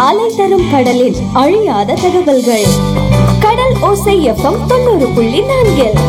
அலை தரும் கடலில் அழியாத தகவல்கள் கடல் ஓசை எஃப்எம் தொண்ணூறு புள்ளி நான்கில்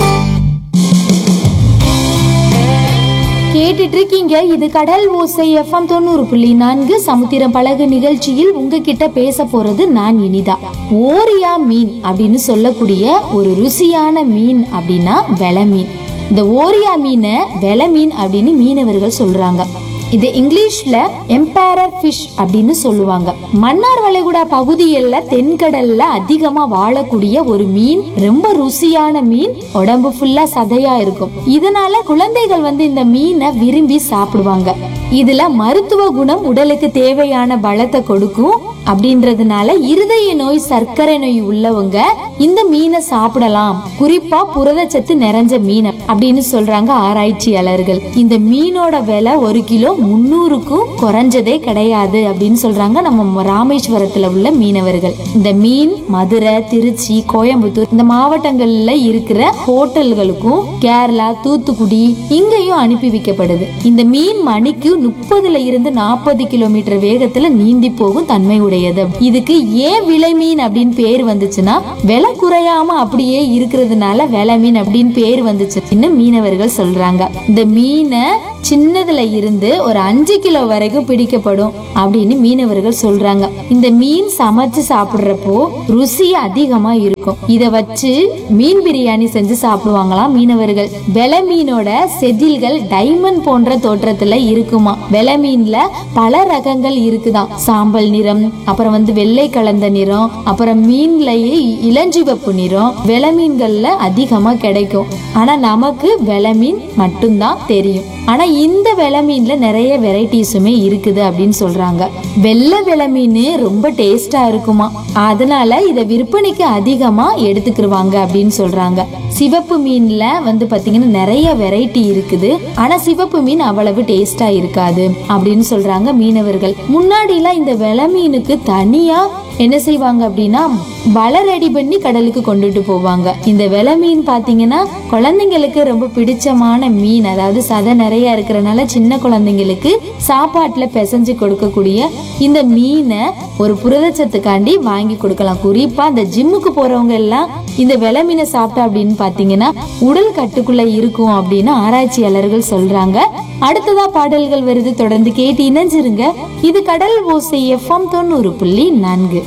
கேட்டுட்டு இருக்கீங்க இது கடல் ஓசை எஃப்எம் தொண்ணூறு புள்ளி நான்கு சமுத்திரம் பழகு நிகழ்ச்சியில் உங்ககிட்ட பேச போறது நான் இனிதா ஓரியா மீன் அப்படின்னு சொல்லக்கூடிய ஒரு ருசியான மீன் அப்படின்னா வெலை மீன் இந்த ஓரியா மீனை வெலை மீன் அப்படின்னு மீனவர்கள் சொல்றாங்க இது இங்கிலீஷ்ல எம்பேரர் ஃபிஷ் அப்படின்னு சொல்லுவாங்க மன்னார் வளைகுடா பகுதியில தென்கடல்ல அதிகமா வாழக்கூடிய ஒரு மீன் ரொம்ப ருசியான மீன் உடம்பு ஃபுல்லா சதையா இருக்கும் இதனால குழந்தைகள் வந்து இந்த மீனை விரும்பி சாப்பிடுவாங்க இதுல மருத்துவ குணம் உடலுக்கு தேவையான பலத்தை கொடுக்கும் அப்படின்றதுனால இருதய நோய் சர்க்கரை நோய் உள்ளவங்க இந்த மீனை சாப்பிடலாம் குறிப்பா புரதச்சத்து நிறைஞ்ச மீன் அப்படின்னு சொல்றாங்க ஆராய்ச்சியாளர்கள் இந்த மீனோட விலை ஒரு கிலோ முன்னூறுக்கும் குறைஞ்சதே கிடையாது அப்படின்னு சொல்றாங்க நம்ம ராமேஸ்வரத்துல உள்ள மீனவர்கள் இந்த மீன் மதுரை திருச்சி கோயம்புத்தூர் இந்த மாவட்டங்கள்ல இருக்கிற ஹோட்டல்களுக்கும் கேரளா தூத்துக்குடி இங்கேயும் அனுப்பி வைக்கப்படுது இந்த மீன் மணிக்கு முப்பதுல இருந்து நாற்பது கிலோமீட்டர் வேகத்துல நீந்தி போகும் தன்மை உடையது இதுக்கு ஏன் விலை மீன் அப்படின்னு பேர் வந்துச்சுன்னா விலை குறையாம அப்படியே இருக்கிறதுனால விலை மீன் அப்படின்னு பேர் வந்துச்சுன்னு மீனவர்கள் சொல்றாங்க இந்த மீனை சின்னதுல இருந்து ஒரு அஞ்சு கிலோ வரைக்கும் பிடிக்கப்படும் அப்படின்னு மீனவர்கள் சொல்றாங்க இந்த மீன் சமைச்சு சாப்பிடுறப்போ ருசி அதிகமா இருக்கும் இத வச்சு மீன் பிரியாணி செஞ்சு சாப்பிடுவாங்களாம் மீனவர்கள் வெலை மீனோட செதில்கள் டைமண்ட் போன்ற தோற்றத்துல இருக்குமா வெலை மீன்ல பல ரகங்கள் இருக்குதாம் சாம்பல் நிறம் அப்புறம் வந்து வெள்ளை கலந்த நிறம் அப்புறம் மீன்லயே இளஞ்சிவப்பு நிறம் வெலை மீன்கள்ல அதிகமா கிடைக்கும் ஆனா நமக்கு வெலை மீன் மட்டும்தான் தெரியும் ஆனா இந்த வெலை மீன்ல நிறைய வெரைட்டிஸுமே இருக்குது அப்படின்னு சொல்றாங்க வெள்ளை வெலை மீன் ரொம்ப டேஸ்டா இருக்குமா அதனால இத விற்பனைக்கு அதிகமா எடுத்துக்கிருவாங்க அப்படின்னு சொல்றாங்க சிவப்பு மீன்ல வந்து பாத்தீங்கன்னா நிறைய வெரைட்டி இருக்குது ஆனா சிவப்பு மீன் அவ்வளவு டேஸ்டா இருக்காது அப்படின்னு சொல்றாங்க மீனவர்கள் முன்னாடி எல்லாம் இந்த வெலை மீனுக்கு தனியா என்ன செய்வாங்க அப்படின்னா வலை ரெடி பண்ணி கடலுக்கு கொண்டுட்டு போவாங்க இந்த வெலை மீன் பாத்தீங்கன்னா குழந்தைங்களுக்கு ரொம்ப பிடிச்சமான மீன் அதாவது சதை நிறைய இருக்கிறனால சின்ன குழந்தைங்களுக்கு சாப்பாட்டுல பிசைஞ்சு கொடுக்கக்கூடிய இந்த மீனை ஒரு புரதச்சத்துக்காண்டி வாங்கி கொடுக்கலாம் குறிப்பா இந்த ஜிம்முக்கு போறவங்க எல்லாம் இந்த வெலை மீனை சாப்பிட்டா அப்படின்னு பாத்தீங்கன்னா உடல் கட்டுக்குள்ள இருக்கும் அப்படின்னு ஆராய்ச்சியாளர்கள் சொல்றாங்க அடுத்ததா பாடல்கள் வருது தொடர்ந்து கேட்டு இணைஞ்சிருங்க இது கடல் ஓசை எஃப்எம் தொண்ணூறு புள்ளி நான்கு